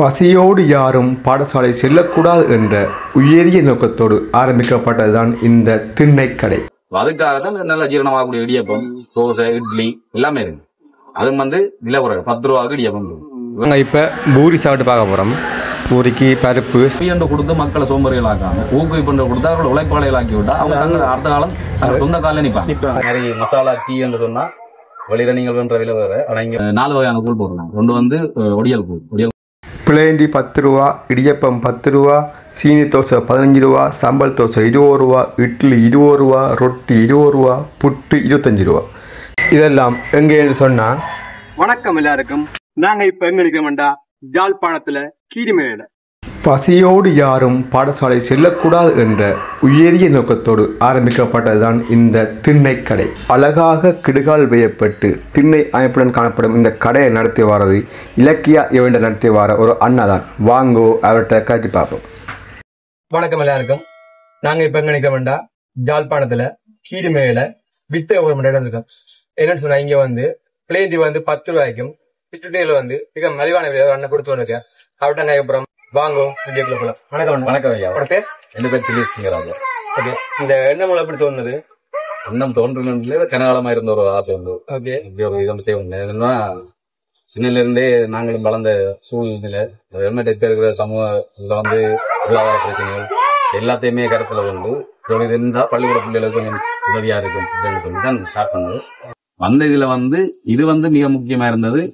பசியோடு யாரும் பாடசாலை செல்லக்கூடாது என்ற உயரிய நோக்கத்தோடு ஆரம்பிக்கப்பட்டதுதான் இந்த திண்ணைக்கடை அதுக்காக தான் நல்ல ஜீரணமாகக்கூடிய இடியப்பம் தோசை இட்லி எல்லாமே இருக்கு அது வந்து விலை குறைவு பத்து ரூபாய்க்கு இடியப்பம் இருக்கு. நாங்கள் இப்போ பூரி சாப்பிட்டு பார்க்க போகிறோம் பூரிக்கு பருப்பு சுயண்டு கொடுத்து மக்களை சோம்பறிகள் ஆக்காம ஊக்குவிப்பு கொடுத்து அவர்கள் உழைப்பாளைகள் ஆக்கி விட்டா அவங்க தங்கள் அடுத்த காலம் தங்கள் சொந்த காலில் நிற்பாங்க நிறைய மசாலா டீ என்று சொன்னா வெளியில நீங்கள் வென்ற விலை வேற ஆனா இங்க நாலு வகையான கூழ் போடுறாங்க ஒன்று வந்து அஹ், ஒடியல் கூழ் ஒடியல் பிளேண்டி பத்து ரூபா இடியப்பம் பத்து ரூபா சீனி தோசை பதினஞ்சு ரூபா சாம்பல் தோசை இருபது ரூபா இட்லி இருபது ரூபா ரொட்டி இருபது ரூபா புட்டு இருபத்தஞ்சு ரூபா இதெல்லாம் எங்கேன்னு சொன்னால் வணக்கம் எல்லாருக்கும் நாங்க இப்ப எங்க நிக்கிறோம்டா ஜாழ்ப்பாணத்துல கீரிமேல பசியோடு யாரும் பாடசாலை செல்லக்கூடாது என்ற உயரிய நோக்கத்தோடு ஆரம்பிக்கப்பட்டதுதான் இந்த திண்ணைக்கடை அழகாக கிடுகால் வேயப்பட்டு திண்ணை அமைப்புடன் காணப்படும் இந்த கடையை நடத்தி வாரது இலக்கியா இவண்ட நடத்தி வார ஒரு அண்ணா தான் வாங்கோ அவர்கிட்ட காட்சி பார்ப்போம் வணக்கம் எல்லாருக்கும் நாங்க இப்ப எங்க நிக்கிறோம்டா ஜாழ்ப்பாணத்துல கீரிமேல வித்த ஒரு இடம் இருக்கோம் என்னன்னு சொன்னா இங்க வந்து பிளேந்தி வந்து பத்து ரூபாய்க்கும் பிச்சுட்டியில வந்து மிக மலிவான விலை ஒரு அண்ணன் கொடுத்து வந்துருக்கேன் அவர்கிட்ட நான் அப்புறம் வாங்கோ வீடியோக்குள்ள போலாம் வணக்கம் அண்ணா. வணக்கம் ஐயா உங்களோட பேர் ரெண்டு பேர் திலீப் சிங்கராஜா ஓகே இந்த எண்ணெய் மூலம் எப்படி தோணுது இன்னும் தோன்றல கனகாலமா இருந்த ஒரு ஆசை வந்து ஓகே இப்படி ஒரு இதம் செய்வோம் என்னன்னா சின்னல இருந்தே நாங்களும் வளர்ந்த சூழ்நிலை ஹெல்மெட் எடுத்து இருக்கிற சமூக இதுல வந்து பொருளாதார பிரச்சனைகள் எல்லாத்தையுமே கருத்துல கொண்டு ஒரு இது இருந்தா பள்ளிக்கூட பிள்ளைகளுக்கு கொஞ்சம் உதவியா இருக்கும் அப்படின்னு சொல்லி தான் ஸ்டார்ட் பண்ணது வந்த இதுல வந்து இது வந்து மிக முக்கியமா இருந்தது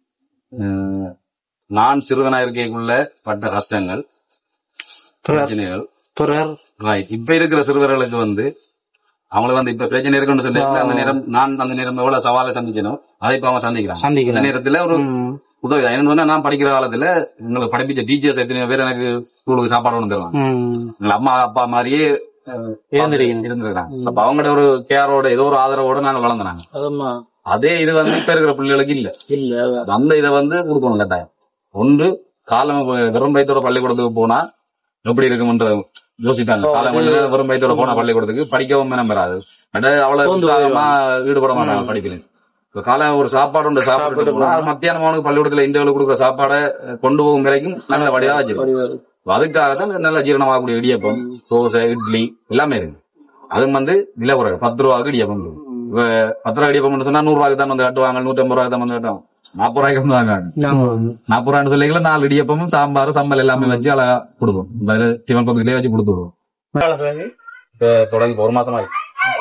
அஹ், நான் சிறுவனா இருக்கைக்குள்ள பட்ட கஷ்டங்கள் பிரச்சனைகள் ரைட் இப்ப இருக்கிற சிறுவர்களுக்கு வந்து அவங்களுக்கு வந்து இப்ப பிரச்சனை இருக்குன்னு சொல்லி அந்த நேரம் நான் அந்த நேரம் எவ்வளவு சவாலை சந்திக்கணும் அதை இப்ப அவங்க சந்திக்கிறாங்க அந்த நேரத்துல ஒரு உதவி தான். என்னன்னு சொன்னா நான் படிக்கிற காலத்துல எங்களுக்கு படிப்பிச்ச டீச்சர்ஸ் எத்தனை பேர் எனக்கு ஸ்கூலுக்கு சாப்பாடு கொண்டு தருவாங்க எங்க அம்மா அப்பா மாதிரியே இருந்திருக்காங்க அப்ப அவங்களோட ஒரு கேரோட ஏதோ ஒரு ஆதரவோட நாங்க வளர்ந்தாங்க அதே இது வந்து இப்ப இருக்கிற பிள்ளைகளுக்கு இல்ல இல்ல அந்த இதை வந்து கொடுக்கணும் கட்டாயம் ஒன்று காலம் வெறும் பயத்தோட பள்ளிக்கூடத்துக்கு போனா எப்படி இருக்கும்ன்ற யோசிப்பாங்க காலம் வந்து வெறும் பயத்தோட போனா பள்ளிக்கூடத்துக்கு படிக்கவும் மனம் பெறாது பட் அவ்வளவு உற்சாகமா ஈடுபட மாட்டாங்க படிப்பில் இப்ப காலை ஒரு சாப்பாடு உண்டு சாப்பிட்டு போனா அது மத்தியானம் அவனுக்கு பள்ளிக்கூடத்துல இந்தியாவில் கொடுக்குற சாப்பாடை கொண்டு போகும் வரைக்கும் நல்ல வடிவா வச்சிருக்கோம் அதுக்காக தான் நல்ல ஜீரணமாகக்கூடிய இடியப்பம் தோசை இட்லி எல்லாமே இருக்கு அது வந்து விலை குறைவு பத்து ரூபாய்க்கு இடியப்பம் இருக்கு. இப்ப பத்து ரூபாய் இடியப்பம் சொன்னா நூறு ரூபாய்க்கு தான் வந்து கட்டுவாங்க நூத்தி ஐம்பது ரூபாய்க்கு தான் வந்து கட்டுவாங்க நாற்பது ரூபாய்க்கு வந்து வாங்க நாற்பது ரூபாய் சொல்லிக்கல நாலு இடியப்பமும் சாம்பார் சம்பல் எல்லாமே வச்சு அழகா கொடுப்போம் இந்த டிஃபன் பக்கத்துலயே வச்சு கொடுத்துருவோம் இப்ப தொடங்கி ஒரு மாசமா இருக்கு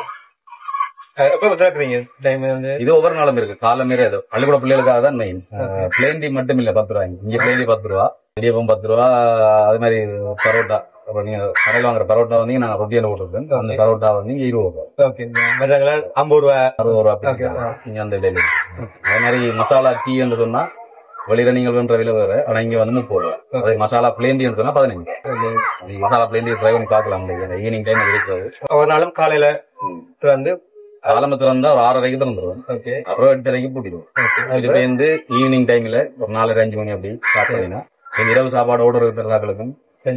எப்ப திறக்கிறீங்க டைம் வந்து இது ஒவ்வொரு நாளும் இருக்கு காலம் மீறி அது பள்ளிக்கூட பிள்ளைகளுக்காக தான் மெயின் பிளேண்டி மட்டும் இல்ல பத்து ரூபாய் இங்க பிளேண்டி பத்து ரூபா இடியப்பம் பத்து ரூபா அது மாதிரி பரோட்டா அப்ப நீங்க கடையில் வாங்குற பரோட்டா வந்து நாங்க ரொட்டியில போட்டுருக்கோம் அந்த பரோட்டா வந்து இங்க இருபது ரூபா ஓகே மற்றவங்கள ஐம்பது ரூபா அறுபது ரூபா அப்படி Okay. விற்கிறாங்க. இங்க அந்த விலையில இருக்கு. அதே மாதிரி மசாலா டீ என்று சொன்னா வெளியில நீங்கள் வென்ற விலை வேற ஆனா இங்க வந்து முப்பது ரூபா அதே மசாலா பிளேண்டி என்று சொன்னா பதினஞ்சு நீங்க மசாலா பிளேண்டி ட்ரை பண்ணி பார்க்கலாம் ஈவினிங் டைம் இருக்கிறது ஒரு நாளும் காலையில வந்து காலம்பு திறந்தா ஒரு ஆறரைக்கு திறந்துருவோம் ஓகே அப்புறம் எட்டரைக்கு பூட்டிடுவோம் இது வந்து ஈவினிங் டைம்ல ஒரு நாலரை அஞ்சு மணி அப்படி ஸ்டார்ட் பண்ணினா இந்த இரவு சாப்பாடு ஓடுற இருக்கிறாக்களுக்கும்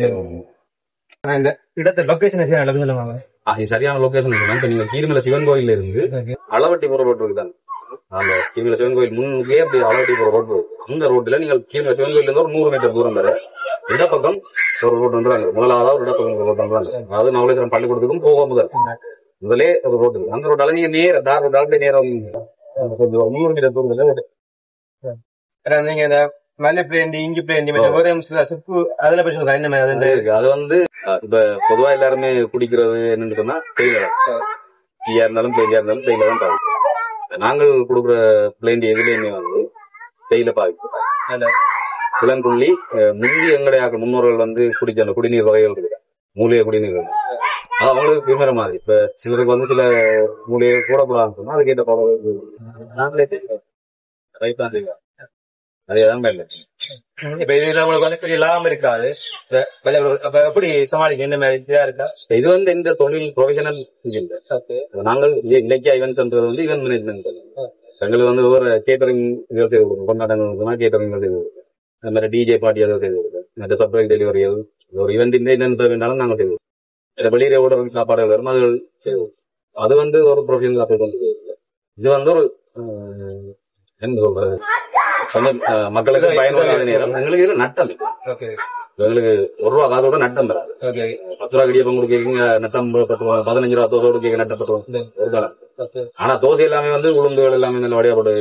நான் இந்த இடத்த லொகேஷன் எனக்கு சொல்லுவாங்க இது சரியான லொகேஷன் இப்ப நீங்க கீழ்மலை சிவன் கோயில்ல இருந்து அளவட்டி போற ரோட் இருக்குதான் அந்த கீழ்மலை சிவன் கோயில் முன்னுக்கே அப்படி அளவட்டி போற ரோட் இருக்கு அந்த ரோட்ல நீங்கள் கீழ்மலை சிவன் கோயில்ல இருந்து ஒரு நூறு மீட்டர் தூரம் வரை இடப்பக்கம் ஒரு ரோட் வந்துறாங்க முதலாவதா ஒரு இடப்பக்கம் ஒரு ரோட் வந்துறாங்க அதாவது நவலேஸ்வரம் பள்ளிக்கூடத்துக்கும் போக முதல் முதலே ஒரு ரோட் இருக்கு அந்த ரோட்டால நீங்க நேர தார் ரோட்டால நேரம் கொஞ்சம் ஒரு முந்நூறு மீட்டர் தூரத்துல ஒரு ஏன்னா நீங்க இந்த மலை பிளேண்டி இஞ்சி பிளேண்டி மற்ற ஒரு சில சுப்பு அதுல பற்றி சொல்லுங்க என்ன மாதிரி அது இருக்கு அது வந்து அஹ், இப்ப பொதுவா எல்லாருமே குடிக்கிறது என்னன்னு சொன்னா தேயிலை தான் டீயா இருந்தாலும் தேயிலையா இருந்தாலும் தேயிலை தான் பாவிக்கும் நாங்கள் கொடுக்குற பிளேண்டி எதுலையுமே வந்து தேயிலை பாவிக்கும் இளங்குள்ளி அஹ், முந்தி எங்களுடைய ஆக்கள் முன்னோர்கள் வந்து குடிச்ச அந்த குடிநீர் வகைகள் இருக்கு மூலிகை குடிநீர்கள் அது அவங்களுக்கு விரும்புற மாதிரி இப்ப சிலருக்கு வந்து சில மூலிகை கூட போடான்னு சொன்னா அதுக்கேற்ற பழம் நாங்களே ரைட் தான் செய்வோம் அதேதான் மேல இப்ப இதுல உங்களுக்கு வந்து பெரிய லாபம் இருக்காது இப்ப விலை ஒரு- அப்ப எப்படி சமாளிக்க என்ன மாதிரி இதா இருக்கா இது வந்து இந்த தொழில் ப்ரொஃபஷனல் இல்லை நாங்கள் இ- இலக்கிய ஈவென்ட்ஸ் வந்து ஈவென்ட் மேனேஜ்மெண்ட் எங்களுக்கு வந்து ஒரு கேட்டரிங் இதில் செய்து கொடுக்கும் கொண்டாட்டங்கள் கேட்டரிங் செய்து கொடுக்கும் அது மாதிரி டிஜே பார்ட்டி அதை செய்து கொடுக்கும் மற்ற சர்ப்ரைஸ் டெலிவரி ஒரு ஈவெண்ட் இந்த என்னென்ன வேணாலும் நாங்கள் செய்து கொடுப்போம் இந்த வெளியில ஓடுற சாப்பாடு வரும் அது செய்து கொடுப்போம். அது வந்து ஒரு ப்ரொஃபஷனல் அப்படி கொண்டு போகுது. இது வந்து ஒரு அஹ், என்ன சொல்றது கொஞ்சம் அஹ், மக்களுக்கு பயனுள்ள நேரம் எங்களுக்கு இது நட்டம் இது. ஓகே எங்களுக்கு ஒரு ரூபா காசோட நட்டம் வராது ஓகே பத்து ரூபா இடியப்பம் கொடுக்கீங்க நட்டம் பத்து ரூபா, பதினஞ்சு ரூபா தோசை கொடுக்கீங்க நட்டம் பத்து ரூபா. ஒரு காலம் ஆனா தோசை எல்லாமே வந்து உளுந்துகள் எல்லாமே நல்ல வழியா போட்டு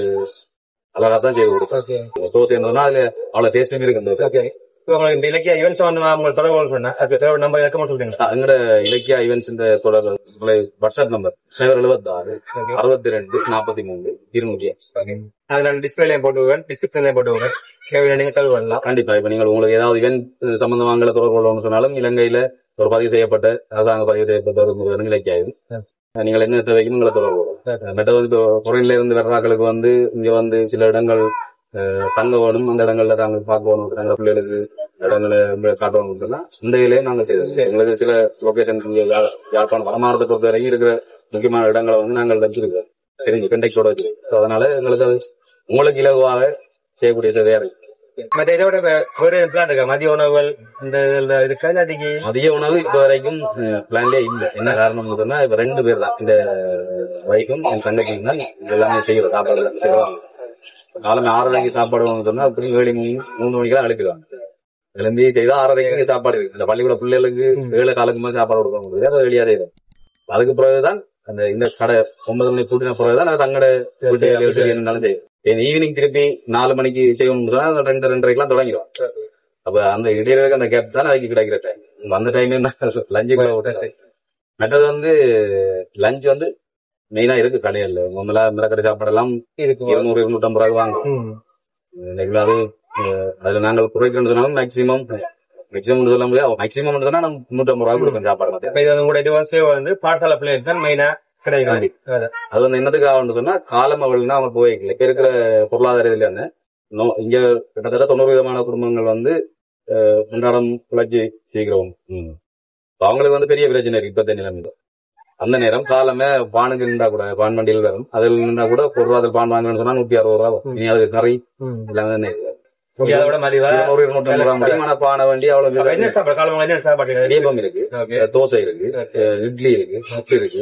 அழகா தான் செய்து கொடுக்கும் ஓகே தோசை என்னன்னா அதுல அவ்வளவு டேஸ்டும் இருக்கு அந்த தோசை ஓகே இப்போ உங்களுக்கு இந்த இலக்கிய ஈவென்ட்ஸ் வந்து உங்களை தொடர்பு சொன்னேன் அதுக்கு தொடர்பு நம்பர் இறக்கமா சொல்றீங்களா எங்கட இலக்கியா ஈவென்ட்ஸ் இந்த தொடர் வாட்ஸ்அப் நம்பர் சைபர் எழுபத்தி ஆறு அறுபத்தி ரெண்டு நாற்பத்தி மூணு இருநூற்றி அஞ்சு. அது நான் டிஸ்பிளேலையும் போட்டு விடுவேன் டிஸ்கிரிப்ஷன்லையும் போட்டு விடுவேன் கேள்வி நீங்க தகவல் பண்ணலாம் கண்டிப்பா இப்ப நீங்கள் உங்களுக்கு ஏதாவது இவென்ட் சம்பந்தமாக தொடர்பு கொள்ளணும்னு சொன்னாலும் இலங்கையில ஒரு பதிவு செய்யப்பட்ட அரசாங்க பதிவு செய்யப்பட்ட ஒரு இலக்கிய ஈவென்ட்ஸ் நீங்கள் என்ன தேவைக்கும் உங்களை தொடர்பு கொள்ளலாம். மற்றது வந்து இப்போ பொருளில இருந்து வர்றாக்களுக்கு வந்து இங்க வந்து சில இடங்கள் அஹ், தங்க வேணும் அந்த இடங்கள்ல நாங்க பார்க்க வேணும் நாங்க பிள்ளைகளுக்கு இடங்களை வந்து காட்டணும் சொன்னா இந்த வேலையை நாங்க செய்தோம் எங்களுக்கு சில லொகேஷன் யாழ்ப்பாணம் வடமாவட்டத்தை பொறுத்த வரைக்கும் இருக்கிற முக்கியமான இடங்களை வந்து நாங்கள் வச்சிருக்கோம் தெரிஞ்சு கண்டெக்டோட வச்சிருக்கோம் So, அதனால எங்களுக்கு அது உங்களுக்கு இலகுவாக செய்யக்கூடிய சேவையா இருக்கு மற்ற இதை விட வே- வேறு பிளான் இருக்கா மதிய உணவுகள் இந்த இதுல இருக்கா இல்லாட்டிக்கு மதிய உணவு இப்ப வரைக்கும் பிளான்லயே இல்ல என்ன காரணம் சொன்னா இப்ப ரெண்டு பேர் தான் இந்த வைக்கும் என் தங்கச்சியும் தான் இது எல்லாமே செய்யறோம் சாப்பாடு எல்லாம் செய்வாங்க காலமே ஆறரைக்கு சாப்பாடு வாங்க சொன்னா அப்படி ஏழு மணி மூணு மணிக்கு தான் எழுப்பிடுவாங்க எழும்பி செய்தா ஆறரைக்கு சாப்பாடு இருக்கு இந்த பள்ளிக்கூட பிள்ளைகளுக்கு ஏழு காலுக்கு மேல சாப்பாடு கொடுக்க முடியாது அதை வெளியா செய்யறோம் அதுக்கு பிறகுதான் அந்த இந்த கடை ஒன்பது மணி கூட்டின பிறகுதான் நான் தங்கட வீட்டு வேலையை சரி என்னன்னாலும் செய்யும் ஈவினிங் திருப்பி நாலு மணிக்கு செய்யணும்னு சொன்னா அந்த ரெண்டு ரெண்டரைக்கெல்லாம் தொடங்கிடும் அப்ப அந்த இடையில அந்த கேப் தான் அதுக்கு கிடைக்கிற டைம் அந்த டைம் லஞ்சுக்குள்ள விட்டு மற்றது வந்து லஞ்ச் வந்து மெயினா இருக்கு கடையில முதல்ல மிளகறி சாப்பாடு எல்லாம் இருக்கும் இருநூறு இருநூற்றம்பது ரூபாய்க்கு வாங்கும் ம். இன்னைக்கு அது அஹ், அதுல நாங்கள் குறைக்கணும்னு சொன்னாலும் மேக்சிமம் மேக்சிமம் சொல்ல முடியாது மேக்சிமம் சொன்னா நம்ம முன்னூற்றம்பது ரூபாய் கொடுப்போம் சாப்பாடு இப்ப இது வந்து கூட இது வந்து சேவை வந்து பாடசாலை பிள்ளைகளுக்கு தான் மெயினா கிடைக்கும் அதான். அது வந்து என்னத்துக்காக சொன்னா காலம் அவள்னா அவங்க போய்க்கல இப்ப இருக்கிற பொருளாதார இதுல வந்து நோ- இங்க கிட்டத்தட்ட தொண்ணூறு விதமான குடும்பங்கள் வந்து அஹ், அன்றாடம் குழச்சி சீக்கிரம் ம். இப்ப அவங்களுக்கு வந்து பெரிய பிரச்சனை இருக்கு இப்பத்த நிலைமை அந்த நேரம் காலமே பானுக்கு நின்றா கூட பான் வண்டியில் வரும் அதில் நின்றா கூட ஒரு ரூபா பான் வாங்கணும்னு சொன்னா நூத்தி அறுபது ரூபா வரும். இனி அதுக்கு கறி ம். எல்லாமே தான் இருக்கு. இங்க அதை விட மலிவா இருநூறு இருநூத்தி ரூபா முடியும் ஆனா பானை வண்டி அவ்வளவு அப்ப என்ன சாப்பாடு காலம் என்ன சாப்பாடு இடியப்பம் இருக்கு ஓகே தோசை இருக்கு அஹ், இட்லி இருக்கு இட்லி இருக்கு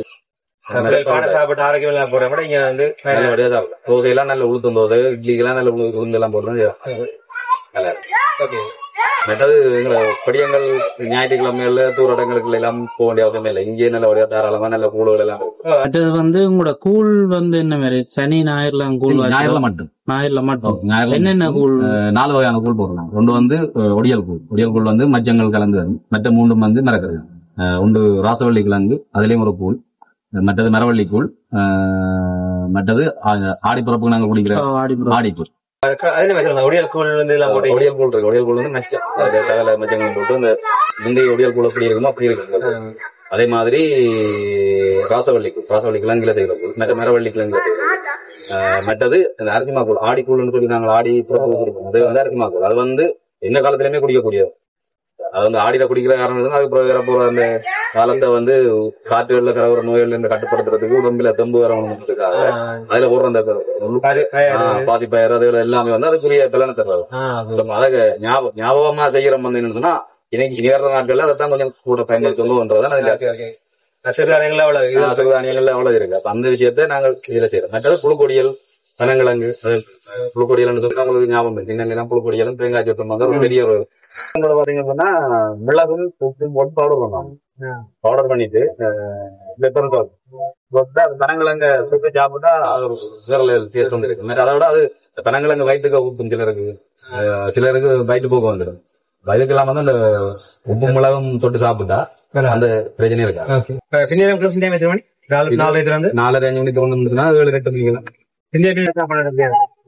பாட சாப்பாடு ஆரோக்கியம் எல்லாம் போற விட இங்க வந்து நல்லபடியா சாப்பிடலாம் தோசை எல்லாம் நல்ல உளுத்தம் தோசை இட்லிக்கெல்லாம் நல்ல உளு- உளுந்து எல்லாம் போட்டு தான் செய்வாங்க. நல்லா இருக்கு. ஓகே மற்றது எங்களை படியங்கள் ஞாயிற்றுக்கிழமைகள்ல தூரடங்களுக்கு எல்லாம் போக வேண்டிய அவசியமே இல்லை இங்கே நல்லபடியா தாராளமா நல்ல கூடுகள் எல்லாம் இருக்கு அடுத்தது வந்து உங்களோட கூழ் வந்து என்ன மாதிரி சனி ஞாயிறுலாம் கூழ் ஞாயிறுல மட்டும் ஞாயிறுல மட்டும் ஞாயிறுல என்னென்ன கூழ் அஹ், நாலு வகையான கூழ் போடுறோம் ஒன்று வந்து அஹ், ஒடியல் கூழ் ஒடியல் கூழ் வந்து மச்சங்கள் கலந்து வரும் மற்ற மூன்றும் வந்து மிளகரு அஹ், ஒன்று ராசவள்ளி கிழங்கு அதுலயும் ஒரு கூழ் மற்றது மரவள்ளி கூழ் அஹ், மற்றது ஆ- ஆடிப்பிறப்புக்கு நாங்கள் குடிக்கிற ஆடி ஆடிக்கூழ் அது என்ன சொல்லுங்க ஒடியல் கூழ் வந்து எல்லாம் போட்டு ஒடியல் கூழ் இருக்கு ஒடியல் கூழ் வந்து மச்சம் அது சகல மச்சங்களும் போட்டு இந்த முந்தைய ஒடியல் கூழ் எப்படி இருக்குமோ அப்படி இருக்கு அதே மாதிரி ராசவள்ளி கூழ் ராசவள்ளி கிழங்குல செய்கிற கூழ் மற்ற மரவள்ளி கிழங்குல செய்கிற கூழ். அஹ், மற்றது இந்த அரிசிமா கூழ் ஆடி கூழ்னு சொல்லி நாங்கள் ஆடி பிறப்பு குடிப்போம் அது வந்து அரிசிமா கூழ் அது வந்து எந்த காலத்திலுமே குடிக்கக்கூடியது அது வந்து ஆடியில குடிக்கிற காரணம் என்னன்னா, அதுக்கு பிறகு வரப்போற அந்த காலத்தை வந்து காற்றுகள்ல கலவர நோய்கள் இருந்து கட்டுப்படுத்துறதுக்கு உடம்புல தெம்பு வரணுன்றதுக்காக அதுல போடுற அந்த பாசி பயிர் அதுகள் எல்லாமே வந்து அதுக்குரிய பலனை தருவது நம்ம அதை ஞாபகம் ஞாபகமா செய்யறோம் வந்து என்னன்னு சொன்னா இன்னைக்கு இனி வர்ற நாட்கள்ல அதைத்தான் கொஞ்சம் கூட பயன்படுத்தணும்ன்றதான் அதுல சிறுதானியங்கள் அவ்வளவு இது சிறுதானியங்கள் அவ்வளவு இருக்கு அப்ப அந்த விஷயத்தை நாங்கள் இதுல செய்யறோம் மற்றது புழுக்கொடியல் பனங்கிழங்கு அது புழுக்கொடியல்னு சொல்லி உங்களுக்கு ஞாபகம் இருக்கு இன்னும் புழுக்கொடியலும் தேங்காய் சட்டம் வந்து ஒரு பெரிய ஒரு உங்களை பாத்தீங்கன்னா மிளகும் உப்பும் போட்டு பவுடர் பண்ணுவாங்க பவுடர் பண்ணிட்டு பெப்பர் பனங்கிழங்க சுட்டு சாப்பிட்டா அது ஒரு வேற டேஸ்ட் வந்து இருக்கு அதை விட அது பனங்கிழங்கு வயிற்றுக்கு ஊத்தும் சிலருக்கு அஹ் சிலருக்கு வயிற்று போக்கு வந்துடும் வயிற்றுக்கெல்லாம் வந்து அந்த உப்பு மிளகும் தொட்டு சாப்பிட்டா அந்த பிரச்சனை இருக்கா பின்னேரம் க்ளோஸ் டைம் எத்தனை மணி நாலு நாலு இதுல இருந்து நாலரை அஞ்சு மணிக்கு தோணுச்சுன்னா ஏழு எட்டு மணிக்கு பின்னேரம் சாப்பாடு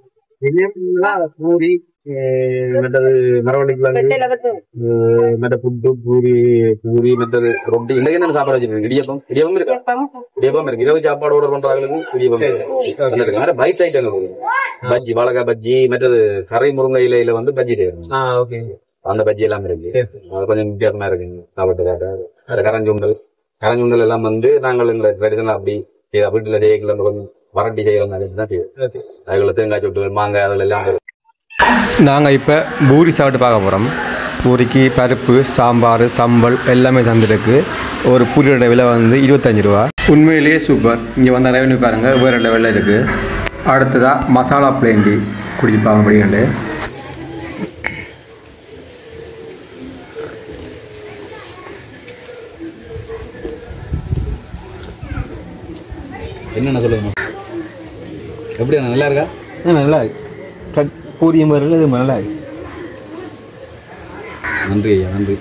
பூரி மற்றது மரவள்ளி கிழங்கு மற்ற புட்டு பூரி பூரி மற்றது ரொட்டி இன்னைக்கு என்ன சாப்பாடு வச்சிருக்கு இடியப்பம் இடியப்பம் இருக்கா இடியப்பம் இருக்கு இரவு சாப்பாடு ஆர்டர் பண்றவங்களுக்கு இடியப்பம் இருக்கு. இருக்கு வேற பைட் ஐட்டம் பஜ்ஜி வாழைக்காய் பஜ்ஜி மற்றது கரை முருங்கை இலையில வந்து பஜ்ஜி செய்யணும் ஆ ஓகே அந்த பஜ்ஜி எல்லாம் இருக்கு சரி அது கொஞ்சம் வித்தியாசமா இருக்குங்க சாப்பிட்டு அது கரஞ்சுண்டல் கரஞ்சுண்டல் எல்லாம் வந்து நாங்கள் இந்த ட்ரெடிஷனல் அப்படி செய்ய- வீட்டுல செய்யல கொஞ்சம் வரட்டி செய்யற மாதிரி தான் செய்யும் ஓகே அதுக்குள்ள தேங்காய் சொட்டு மாங்காய் அதுல எல்லாம் வரும். நாங்கள் இப்போ பூரி சாப்பிட்டு பார்க்க போகிறோம் பூரிக்கு பருப்பு சாம்பார் சம்பல் எல்லாமே தந்துருக்கு ஒரு பூரியோட விலை வந்து இருபத்தஞ்சு ரூபா உண்மையிலேயே சூப்பர் இங்கே வந்த ரெவன்யூ பாருங்கள் வேறு லெவலில் இருக்குது அடுத்ததாக மசாலா பிளேண்டி குடிப்பாங்க அப்படின்ட்டு என்னென்ன சொல்லுங்க எப்படி நல்லா இருக்கா நல்லா இருக்கு பூரியம் வரல இது நல்லா இருக்கு நன்றி ஐயா நன்றி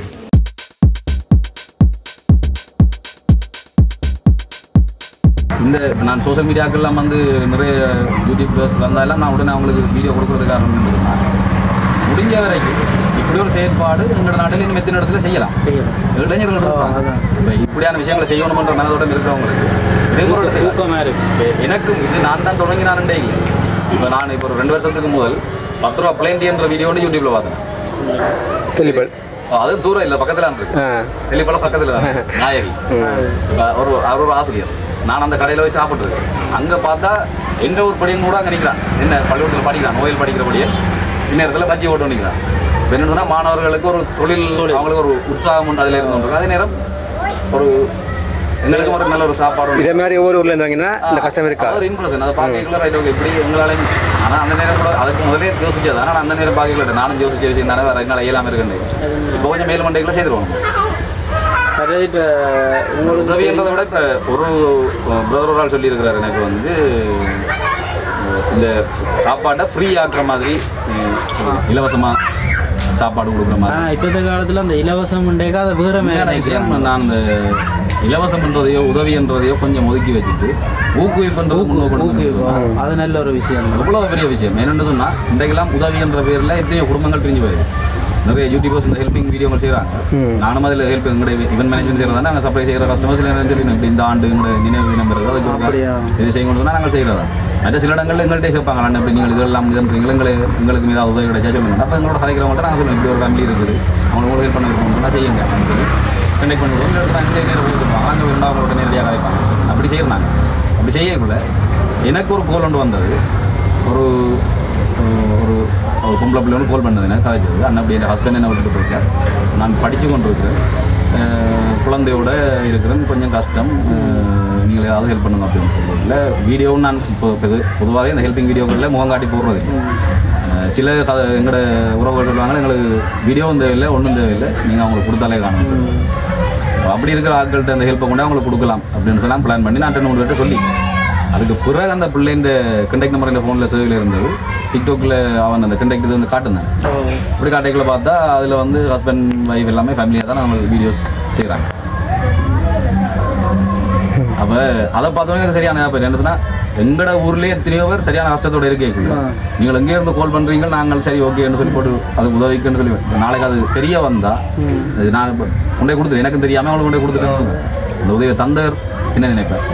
இந்த நான் சோஷியல் மீடியாக்கெல்லாம் வந்து நிறைய யூடியூபர்ஸ் வந்தாலும் நான் உடனே அவங்களுக்கு வீடியோ கொடுக்கறது காரணம் என்னதுன்னா, முடிஞ்ச வரைக்கும் இப்படி ஒரு செயற்பாடு எங்களோட நாட்டில் இன்னும் எத்தனை இடத்துல செய்யலாம் செய்யலாம் இளைஞர்கள் இருப்பாங்க. இப்ப இப்படியான விஷயங்களை செய்யணுமன்ற மனதோட இருக்கிறவங்களுக்கு இதே ஒரு இடத்துல ஊக்கமா இருக்கு இப்ப எனக்கு இது நான் தான் தொடங்கினான்டே இல்லை இப்போ நான் இப்போ ஒரு ரெண்டு வருஷத்துக்கு முதல் பத்து ரூபா பிளேண்டி என்ற வீடியோ வந்து யூடியூப்ல பார்த்தேன் தெளிப்பல் ஓ, அது தூரம் இல்லை பக்கத்துல இருக்கு ஆ தெளிப்பல பக்கத்துல தான் நாயகி இப்ப ஒரு அவர் ஒரு ஆசிரியர் நான் அந்த கடையில போய் சாப்பிட்டுருக்கேன் அங்க பார்த்தா எந்த ஒரு படியும் கூட அங்க நிக்கிறான் என்ன பள்ளிக்கூடத்தில் படிக்கிறான் நோயில் படிக்கிற படியன் இந்நேரத்தில் பஜ்ஜி ஓட்டு நிற்கிறான் இப்போ என்ன சொன்னா மாணவர்களுக்கு ஒரு தொழில் அவங்களுக்கு ஒரு உற்சாகம் உண்டு அதில் இருந்து அதே நேரம் ஒரு எங்களுக்கு ஒரு நல்ல ஒரு சாப்பாடு உண்டு. இதே மாதிரி ஒவ்வொரு ஊர்ல இருந்தாங்கன்னா இந்த கஷ்டம் இருக்கா அது ஒரு இம்ப்ரெஷன் அதை பார்க்கல ரைட் ஓகே இப்படி எங்களாலையும் ஆனால் அந்த நேரம் கூட அதுக்கு முதலே யோசிச்சது ஆனால் அந்த நேரம் பார்க்கல நானும் யோசிச்ச விஷயம் தானே வேற எங்களால் இயலாமல் இருக்குன்னு இப்போ கொஞ்சம் மேல் மண்டைகளை செய்திருவோம் அதே இப்போ உங்களுக்கு உதவின்றதை விட இப்போ ஒரு பிரதர் ஒரு ஆள் சொல்லியிருக்கிறாரு எனக்கு வந்து அஹ், இந்த சாப்பாட்டை ஃப்ரீ ஆக்குற மாதிரி அஹ், இலவசமா சாப்பாடு கொடுக்குற மாதிரி ஆனா இப்பத்த காலத்துல அந்த இலவசம் அதை வேற உண்மையான மாதிரி விஷயம் நினைக்கிறாங்க. நான் இந்த இலவசம்ன்றதையோ உதவின்றதையோ கொஞ்சம் ஒதுக்கி வச்சுட்டு ஊக்குவிப்புன்றது முன்னோக்கி கொண்டு ஊக்குவிப்பு. வரணும். அது நல்ல ஒரு விஷயம் தான். எவ்வளோ பெரிய விஷயம் என்னென்னு சொன்னால் இன்றைக்கெல்லாம் உதவி என்ற பேரில் எத்தனையோ குடும்பங்கள் பிரிஞ்சு போயிருக்கு நிறைய யூடியூபர்ஸ் இந்த ஹெல்பிங் வீடியோகள் செய்கிறாங்க நானும் அதில் ஹெல்ப் எங்களுடைய இவன் மேனேஜ்மெண்ட் செய்கிறதா நாங்கள் சப்ளை செய்கிற கஸ்டமர்ஸ் சொல்லி இப்படி இந்த ஆண்டு எங்களுடைய நினைவு தினம் வருது அதுக்கு ஒரு அப்படியா? இது செய்யணும்னு சொன்னால் நாங்கள் செய்கிறதா மற்ற சில இடங்களில் எங்கள்கிட்ட கேட்பாங்க அண்ணன் இப்படி நீங்கள் இதெல்லாம் இதுன்றீங்க எங்களை எங்களுக்கு ஏதாவது உதவி கிடைச்சா சொல்லுங்க அப்போ எங்களோட கதைக்கிறவங்கள்ட்ட நாங்கள் சொல்லுவோம் இப்படி ஒரு ஃபேமிலி இருக்குது அவங்களுக்கு ஹெல்ப் பண்ண இருக்கணும் சொன்னால் செய்யுங்க அப்படின்னு சொல்லி கனெக்ட் பண்ணுவோம் இல்லை நான் இந்த நேரம் கொடுத்துருப்பாங்க அங்கே இருந்தால் அவங்களோட நேரடியாக கதைப்பாங்க அப்படி செய்யறாங்க அப்படி செய்யக்குள்ள எனக்கு ஒரு கோல் ஒன்று வந்தது ஒரு ஒரு ஒரு பொம்பளை பிள்ளை ஒன்று கோல் பண்ணது எனக்கு கதைச்சது அண்ணன் அப்படி என் ஹஸ்பண்ட் என்ன விட்டுட்டு போயிருக்கேன் நான் படித்து கொண்டு இருக்கிறேன் அஹ் குழந்தையோட இருக்கிறேன் கொஞ்சம் கஷ்டம் அஹ் நீங்கள் ஏதாவது ஹெல்ப் பண்ணுங்க அப்படின்னு சொல்றதுல வீடியோவும் நான் இப்போ பொது பொதுவாகவே இந்த ஹெல்பிங் வீடியோக்களில் முகம் காட்டி போடுறது இல்லை. அஹ் சில க எங்களோட உறவுகள் சொல்லுவாங்க எங்களுக்கு வீடியோவும் தேவையில்லை ஒன்றும் தேவையில்லை நீங்கள் அவங்களுக்கு கொடுத்தாலே காணும் அப்படி இருக்கிற ஆட்கள்கிட்ட அந்த ஹெல்ப்பை கொண்டு அவங்களுக்கு கொடுக்கலாம் அப்படின்னு சொல்லலாம் பிளான் பண்ணி நான் ரெண்டு மூணு பேர்ட்ட சொல்லி அதுக்கு பிறகு அந்த பிள்ளைன்ற கண்டெக்ட் நம்பர் இந்த ஃபோனில் சேவையில் இருந்தது டிக்டாக்ல அவன் அந்த கண்டெக்ட் இது வந்து காட்டுனேன் அப்படி காட்டைக்குள்ள பார்த்தா அதில் வந்து ஹஸ்பண்ட் ஒய்ஃப் எல்லாமே ஃபேமிலியாக தான் அவங்க வீடியோஸ் செய்கிறாங்க அப்போ அதை பார்த்தோன்னே எனக்கு சரியான ஞாபகம் என்ன சொன்னா எங்கட ஊர்லயே எத்தனையோ பேர் சரியான கஷ்டத்தோட இருக்கேக்குள்ள நீங்கள் எங்கே இருந்து கால் பண்றீங்க நாங்கள் சரி ஓகேன்னு சொல்லி போட்டு அது உதவிக்குன்னு சொல்லி நாளைக்கு அது தெரிய வந்தா அது நான் இப்ப கொண்டே கொடுத்துரு எனக்கு தெரியாம அவங்களுக்கு கொண்டே கொடுத்துட்டேன் அந்த உதவியை தந்தவர் என்ன நினைப்பேன்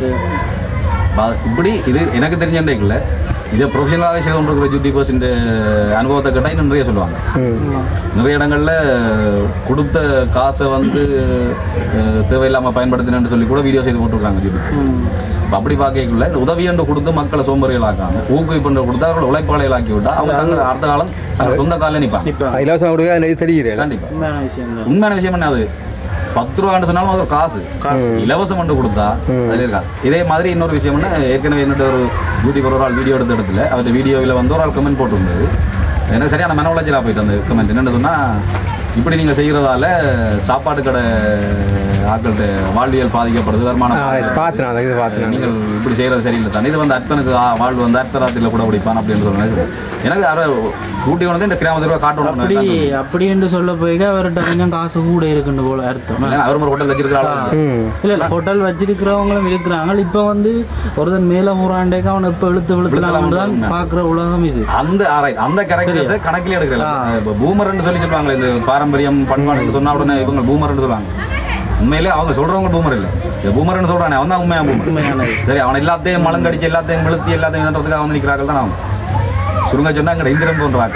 பா- இப்படி இது எனக்கு தெரிஞ்ச இதை ப்ரொஃபஷனலாகவே செய்து கொண்டிருக்கிற யூடியூபர்ஸ் இந்த அனுபவத்தை கேட்டால் இன்னும் நிறைய சொல்லுவாங்க நிறைய இடங்கள்ல கொடுத்த காசை வந்து அஹ், தேவையில்லாம பயன்படுத்தினு சொல்லி கூட வீடியோ செய்து போட்டுருக்காங்க யூடியூப் அப்ப அப்படி பார்க்கக்குள்ள இந்த உதவி என்று கொடுத்து மக்களை சோம்பறிகளாக்காம ஊக்குவிப்பு கொடுத்து அவர்கள் உழைப்பாளைகளாக்கி விட்டா அவங்க தங்கள் அடுத்த காலம் தங்கள் சொந்த காலில் நிற்பாங்க இப்ப இலவசம் கொடுக்க அது தெரியுது கண்டிப்பா உண்மையான விஷயம் தான் உண்மையான விஷயம் என்ன அது பத்து ரூபான்னு சொன்னாலும் அது ஒரு காசு காசு இலவசம் மட்டும் கொடுத்தா அதுல இருக்கா இதே மாதிரி இன்னொரு விஷயம் என்ன ஏற்கனவே என்னோட ஒரு யூடியூபர் ஒரு ஆள் வீடியோ எடுத்த இடத்துல அவர் வீடியோவில் வந்து ஒரு ஆள் கமெண்ட் போட்டிருந்தது எனக்கு சரியான மன உளைச்சலாக போயிட்டு அந்த கமெண்ட் என்னன்னு சொன்னா இப்படி நீங்க செய்யறதால சாப்பாடு கடை ஆக்கள்கிட்ட வாழ்வியல் பாதிக்கப்படுது வருமானம் பார்த்தேன் அதை இது பார்த்தேன் நீங்கள் இப்படி செய்யறது சரியில்லை தானே இது வந்து அர்த்தனுக்கு ஆ- வாழ்வு வந்து அர்த்தராத்திரியில் கூட பிடிப்பான் அப்படின்னு சொல்லுவாங்க எனக்கு யாரோ ஊட்டி வந்து இந்த கிராமத்தில் அப்படி காட்டணும் அப்படி என்று சொல்ல போய் அவர்கிட்ட கொஞ்சம் காசு கூட இருக்குன்னு போல அர்த்தம் அவர் ஒரு ஹோட்டல் வச்சிருக்கிறாங்க ம் இல்ல இல்ல ஹோட்டல் வச்சிருக்கிறவங்களும் இருக்கிறாங்க இப்ப வந்து ஒருத்தன் மேல ஊராண்டேக்கு அவனை இப்ப இழுத்து விழுத்தலாம் தான் பாக்குற உலகம் இது அந்த ஆராய் அந்த கேரக்டர்ஸை கணக்கிலே எடுக்கல இப்போ பூமர்னு சொல்லி சொல்லுவாங்க இந்த பாரம்பரியம் பண்பாடுன்னு சொன்னா உடனே இவங்க பூமர்னு சொல்லுவாங்க உண்மையிலே அவங்க சொல்றவங்க பூமர் இல்ல இந்த பூமர்னு சொல்றானே அவன் தான் உண்மையா பூமர் உண்மையானது. சரி அவன் எல்லாத்தையும் மலங்கடிச்சு எல்லாத்தையும் வெளுத்தி எல்லாத்தையும் இதுன்றதுக்காக வந்து நிற்கிறார்கள் தான் அவன் சுருங்க சொன்னா அங்கே இந்திரம் போன்றாங்க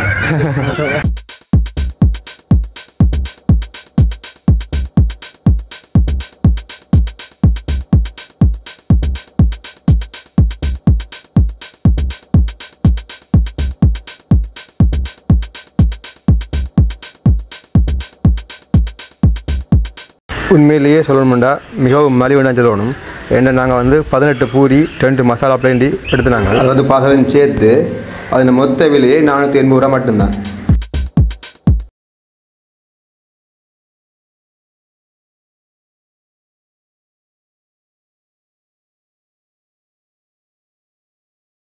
உண்மையிலேயே சொல்லணும்டா மிகவும் மலிவனா சொல்லணும் ஏன்னா நாங்கள் வந்து பதினெட்டு பூரி ரெண்டு மசாலா பிளேண்டி எடுத்துனாங்க அது வந்து பாசலம் சேர்த்து அதில் மொத்த விலையே நானூற்றி எண்பது ரூபா மட்டும்தான்